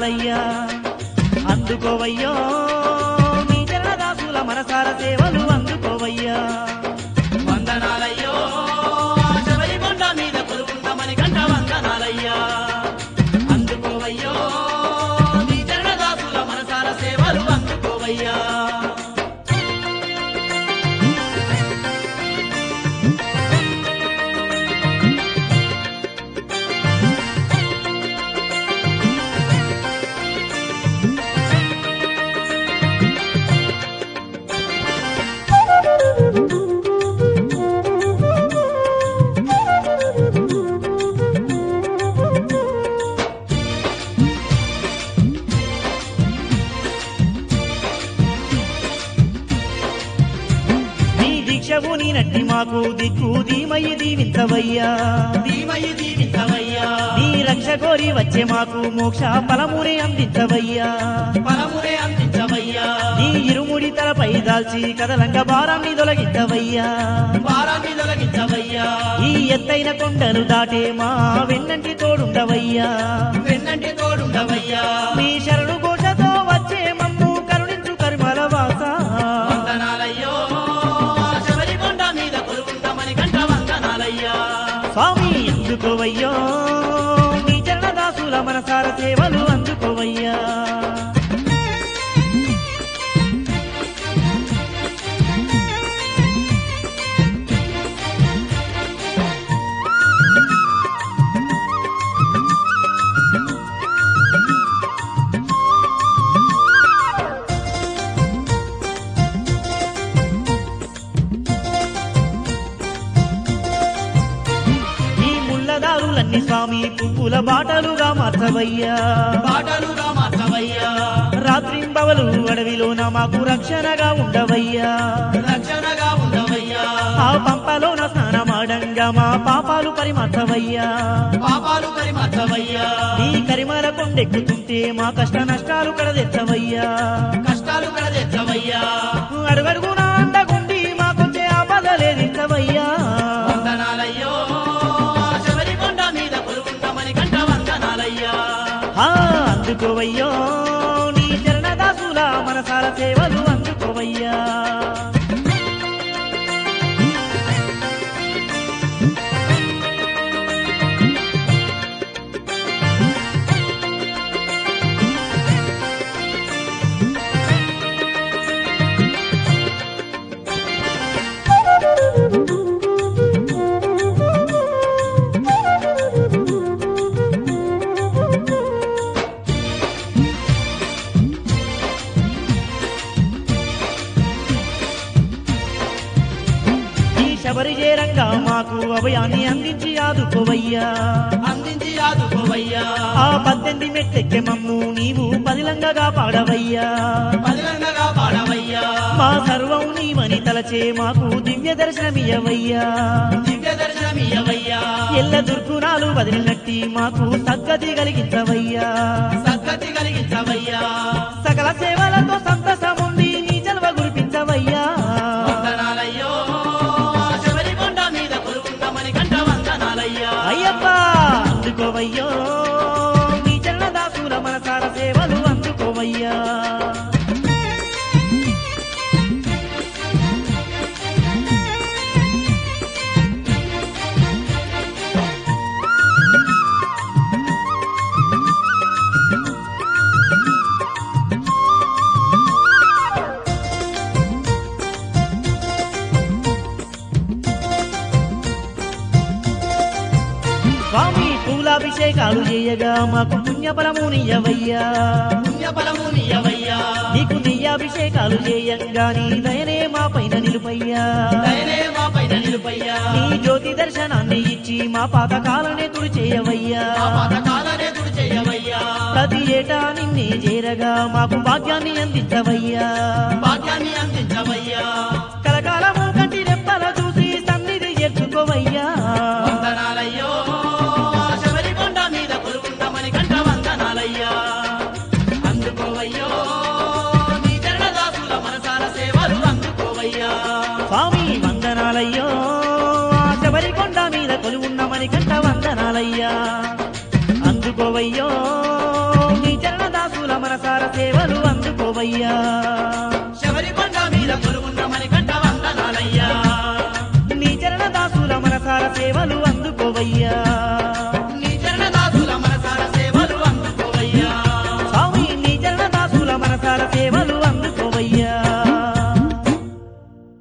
వందనాలయ్యా అందుకోవయ్యో మీ చరణదాసుల మనసార సేవలు అందుకోవయ్యా వందనాలయ్యో శబరికొండ మీద కొలువుంటామని గంట వందనాలయ్యా అందుకోవయ్యో నీ చరణదాసుల మనసార సేవలు అందుకోవయ్యా నీ దీక్షవు నీ నట్టి మాకు దిక్కు ధీమయ్యి దీవించవయ్యా దీమయి దీవించవయ్యా నీ రక్ష కోరి వచ్చే మాకు మోక్ష ఫలమునే అందించవయ్యా పరమునే అందించవయ్యా నీ ఇరుముడి తలపై దాల్చి కదలంగ భారాన్ని తొలగించవయ్యా భారాన్ని తొలగించవయ్యా ఈ ఎత్తైన కొండలు దాటే మా వెన్నంటి తోడుండవయ్యా వెన్నంటి తోడుండవయ్యా మీ శరణు ఘోషతో వచ్చే మమ్ము కరుణించు కరిమల వాస వందనాలయ్యో శబరికొండ మీద కొలువుంటామని గంట వందనాలయ్యా స్వామి అందుకోవయ్యో నీ చరణదాసుల మనసార సేవలు అందుకోవయ్యా ఈ ముళ్ళదారులన్నీ స్వామి పువ్వుల బాటలుగా మార్చవయ్యా పాటలుగా మార్చవయ్యా రాత్రింబవలు అడవిలోన మాకు రక్షణగా ఉండవయ్యా రక్షణగా ఉండవయ్యా ఆ పంపలోన స్నానమాడంగా మా పాపాలు పరిమర్చవయ్యా పాపాలు పరిమర్చవయ్యా ఈ కరిమల కొండెక్కుతుంటే మా కష్ట నష్టాలు కడదెత్తవయ్యా కష్టాలు కడదెచ్చవయ్యా అడుగడుగున అండగుండి మాకొచ్చే ఆపదలేదించవయ్యా వందనాలయ్యో శబరికొండ మీద కొలువుంటామని గంట వందనాలయ్యా ఆ, అందుకోవయ్యో నీ చరణదాసుల మనసాల సేవలు అందుకోవయ్యా ఈ శబరి చేరంగా మాకు అభయాన్ని అందించి ఆదుకోవయ్యా అందించి ఆదుకోవయ్యా ఆ పద్దెనిమిది మెట్టెక్కె మమ్ము నీవు పదిలంగగా పాడవయ్యా పదిలంగగా పాడవయ్యా మా సర్వం నీవని తలచే మాకు దివ్య దర్శనమియవయ్యా దివ్య దర్శనమియ్యవయ్యా ఎల్ల దుర్గుణాలు వదిలినట్టి మాకు సద్గతి కలిగించవయ్యా సద్గతి కలిగించవయ్యా సకల సేవలతో సంతసముంది నీ జల్వ గురిపించవయ్యా వందనాలయ్యో శబరికొండ మీద కొలువుంటామని గంట వందనాలయ్యా అయ్యప్ప అందుకోవయ్యో నీ చరణదాసుల మనసార సేవలు అందుకోవయ్యా స్వామి పూలాభిషేకాలు చేయగా మాకు పుణ్యఫలమునియవయ్యా పుణ్యఫలము నీయవయ్యా నీకు నెయ్యాభిషేకాలు చేయంగా నీ దయనే మా పైన నిలుపయ్యా దయనే మా పైన నిలుపయ్యా నీ జ్యోతి దర్శనాన్ని ఇచ్చి మా పాతకాలనే తుడి చేయవయ్యా మా పథకాలనే తుడి చేయవయ్యా ప్రతి ఏటా నిన్నే చేరగా మాకు భాగ్యాన్ని అందించవయ్యా భాగ్యాన్ని అందించవయ్యా కలకాలము కంటి రెప్పల చూసి సన్నిధి చేర్చుకోవయ్యా వందనాలయ్యో శబరికొండ మీద కొలువుంటామని గంట వందనాలయ్యా అందుకోవయ్యో నీ చరణదాసుల మనసార సేవలు అందుకోవయ్యా స్వామి వందనాలయ్యో ఆ శబరికొండ మీద కొలువున్నమని కంట వందనాలయ్యా అందుకోవయ్యో నీ చరణదా మనసార సేవలు అందుకోవయ్యా శబరికొండ మీద కొలువున్న మణికంఠ వందనాలయ్యా నీ చరణ దాసుల మనసార సేవలు అందుకోవయ్యా